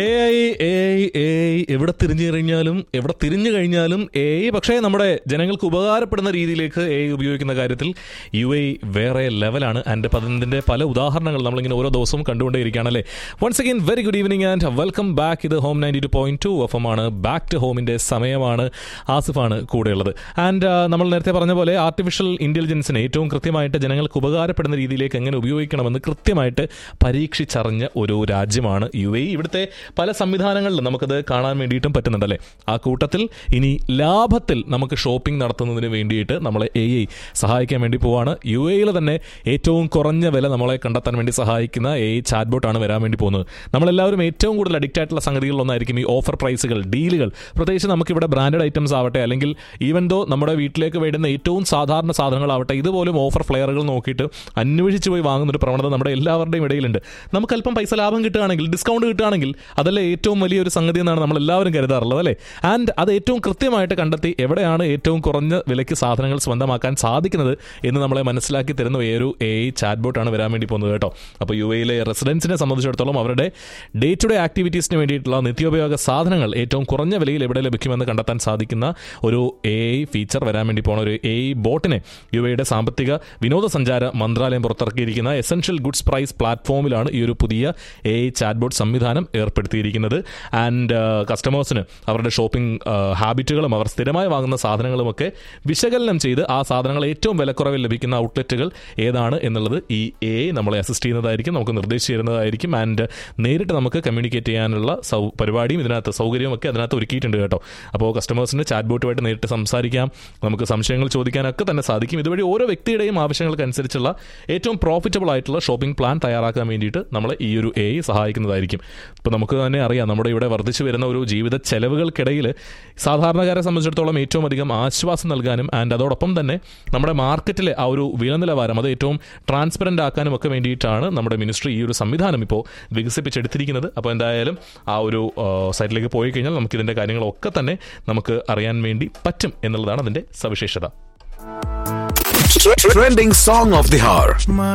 A I A I A I എവിടെ തിരിഞ്ഞു കഴിഞ്ഞാലും എവിടെ തിരിഞ്ഞു കഴിഞ്ഞാലും എ ഐ പക്ഷേ നമ്മുടെ ജനങ്ങൾക്ക് ഉപകാരപ്പെടുന്ന രീതിയിലേക്ക് എ ഐ ഉപയോഗിക്കുന്ന കാര്യത്തിൽ യു ഐ വേറെ ലെവലാണ് ആൻഡ് അതിൻ്റെ പല ഉദാഹരണങ്ങൾ നമ്മളിങ്ങനെ ഓരോ ദിവസവും കണ്ടുകൊണ്ടേയിരിക്കുകയാണല്ലേ once again very good evening and welcome back ഇത് home ninety two point two F M ആണ് ബാക്ക് ടു ഹോമിൻ്റെ സമയമാണ് ആസിഫാണ് കൂടെയുള്ളത് ആൻഡ് നമ്മൾ നേരത്തെ പറഞ്ഞ പോലെ ആർട്ടിഫിഷ്യൽ ഇൻ്റലിജൻസിനെ ഏറ്റവും കൃത്യമായിട്ട് ജനങ്ങൾക്ക് ഉപകാരപ്പെടുന്ന രീതിയിലേക്ക് എങ്ങനെ ഉപയോഗിക്കണമെന്ന് കൃത്യമായിട്ട് പരീക്ഷിച്ചറിഞ്ഞ ഒരു രാജ്യമാണ് യു എ ഇവിടുത്തെ പല സംവിധാനങ്ങളിലും നമുക്കത് കാണാൻ വേണ്ടിയിട്ടും പറ്റുന്നുണ്ടല്ലേ ആ കൂട്ടത്തിൽ ഇനി ലാഭത്തിൽ നമുക്ക് ഷോപ്പിംഗ് നടത്തുന്നതിന് വേണ്ടിയിട്ട് നമ്മളെ എ ഐ സഹായിക്കാൻ വേണ്ടി പോവാണ് യു എയിൽ തന്നെ ഏറ്റവും കുറഞ്ഞ വില നമ്മളെ കണ്ടെത്താൻ വേണ്ടി സഹായിക്കുന്ന എ ഐ ചാറ്റ് ബോട്ടാണ് വരാൻ വേണ്ടി പോകുന്നത് നമ്മളെല്ലാവരും ഏറ്റവും കൂടുതൽ അഡിക്റ്റ് ആയിട്ടുള്ള സംഗതികളിലൊന്നായിരിക്കും ഈ ഓഫർ പ്രൈസുകൾ ഡീലുകൾ പ്രത്യേകിച്ച് നമുക്കിവിടെ ബ്രാൻഡഡ് ഐറ്റംസ് ആവട്ടെ അല്ലെങ്കിൽ ഈവൻ ദോ നമ്മുടെ വീട്ടിലേക്ക് വേണ്ടുന്ന ഏറ്റവും സാധാരണ സാധനങ്ങളാവട്ടെ ഇതുപോലും ഓഫർ ഫ്ലെയറുകൾ നോക്കിയിട്ട് അന്വേഷിച്ച് പോയി വാങ്ങുന്ന ഒരു പ്രവണത നമ്മുടെ എല്ലാവരുടെയും ഇടയിലുണ്ട് നമുക്ക് അല്പം പൈസ ലാഭം കിട്ടുകയാണെങ്കിൽ ഡിസ്കൗണ്ട് കിട്ടുകയാണെങ്കിൽ അതല്ലേ ഏറ്റവും വലിയൊരു സംഗതി എന്നാണ് നമ്മൾ എല്ലാവരും കരുതാറുള്ളത് അല്ലേ ആൻഡ് അത് ഏറ്റവും കൃത്യമായിട്ട് കണ്ടെത്തി എവിടെയാണ് ഏറ്റവും കുറഞ്ഞ വിലയ്ക്ക് സാധനങ്ങൾ സ്വന്തമാക്കാൻ സാധിക്കുന്നത് എന്ന് നമ്മളെ മനസ്സിലാക്കി തരുന്ന ഒരു എ ഐ ചാറ്റ് ബോട്ടാണ് വരാൻ വേണ്ടി പോകുന്നത് കേട്ടോ അപ്പോൾ യു എയിലെ റെസിഡൻസിനെ സംബന്ധിച്ചിടത്തോളം അവരുടെ ഡേ ടു ഡേ ആക്ടിവിറ്റീസിന് വേണ്ടിയിട്ടുള്ള നിത്യോപയോഗ സാധനങ്ങൾ ഏറ്റവും കുറഞ്ഞ വിലയിൽ എവിടെ ലഭിക്കുമെന്ന് കണ്ടെത്താൻ സാധിക്കുന്ന ഒരു എ ഐ ഫീച്ചർ വരാൻ വേണ്ടി പോകുന്ന ഒരു എ ഐ ബോട്ടിനെ യു എയുടെ സാമ്പത്തിക വിനോദസഞ്ചാര മന്ത്രാലയം പുറത്തിറക്കിയിരിക്കുന്ന എസൻഷ്യൽ ഗുഡ്സ് പ്രൈസ് പ്ലാറ്റ്ഫോമിലാണ് ഈ ഒരു പുതിയ എ ഐ ചാറ്റ് ബോട്ട് സംവിധാനം ഏർപ്പെടുത്തിയിരിക്കുന്നത് ആൻഡ് കസ്റ്റമേഴ്സിന് അവരുടെ ഷോപ്പിംഗ് ഹാബിറ്റുകളും അവർ സ്ഥിരമായി വാങ്ങുന്ന സാധനങ്ങളുമൊക്കെ വിശകലനം ചെയ്ത് ആ സാധനങ്ങൾ ഏറ്റവും വിലക്കുറവിൽ ലഭിക്കുന്ന ഔട്ട്ലെറ്റുകൾ ഏതാണ് എന്നുള്ളത് ഈ എ നമ്മളെ അസിസ്റ്റ് ചെയ്യുന്നതായിരിക്കും നമുക്ക് നിർദ്ദേശിച്ചു തരുന്നതായിരിക്കും ആൻഡ് നേരിട്ട് നമുക്ക് കമ്മ്യൂണിക്കേറ്റ് ചെയ്യാനുള്ള സൗ പരിപാടിയും ഇതിനകത്ത് സൗകര്യവും ഒക്കെ അതിനകത്ത് ഒരുക്കിയിട്ടുണ്ട് കേട്ടോ അപ്പോൾ കസ്റ്റമേഴ്സിന് ചാറ്റ് ബോട്ടുമായിട്ട് നേരിട്ട് സംസാരിക്കാം നമുക്ക് സംശയങ്ങൾ ചോദിക്കാനൊക്കെ തന്നെ സാധിക്കും ഇതുവഴി ഓരോ വ്യക്തിയുടെയും ആവശ്യങ്ങൾക്കനുസരിച്ചുള്ള ഏറ്റവും പ്രോഫിറ്റബിൾ ആയിട്ടുള്ള ഷോപ്പിംഗ് പ്ലാൻ തയ്യാറാക്കാൻ വേണ്ടിയിട്ട് നമ്മളെ ഈ ഒരു എ സഹായിക്കുന്നതായിരിക്കും ഇപ്പോൾ നമുക്ക് തന്നെ അറിയാം നമ്മുടെ ഇവിടെ വർദ്ധിച്ചു വരുന്ന ഒരു ജീവിത ചെലവുകൾക്കിടയിൽ സാധാരണക്കാരെ സംബന്ധിച്ചിടത്തോളം ഏറ്റവും അധികം ആശ്വാസം നൽകാനും ആൻഡ് അതോടൊപ്പം തന്നെ നമ്മുടെ മാർക്കറ്റിലെ ആ ഒരു വില നിലവാരം അത് ഏറ്റവും ട്രാൻസ്പെറൻ്റ് ആക്കാനും ഒക്കെ വേണ്ടിയിട്ടാണ് നമ്മുടെ മിനിസ്ട്രി ഈ ഒരു സംവിധാനം ഇപ്പോൾ വികസിപ്പിച്ചെടുത്തിരിക്കുന്നത് അപ്പോൾ എന്തായാലും ആ ഒരു സൈറ്റിലേക്ക് പോയി കഴിഞ്ഞാൽ നമുക്ക് ഇതിൻ്റെ കാര്യങ്ങളൊക്കെ തന്നെ നമുക്ക് അറിയാൻ വേണ്ടി പറ്റും എന്നുള്ളതാണ് അതിൻ്റെ സവിശേഷത Trending song of the hour.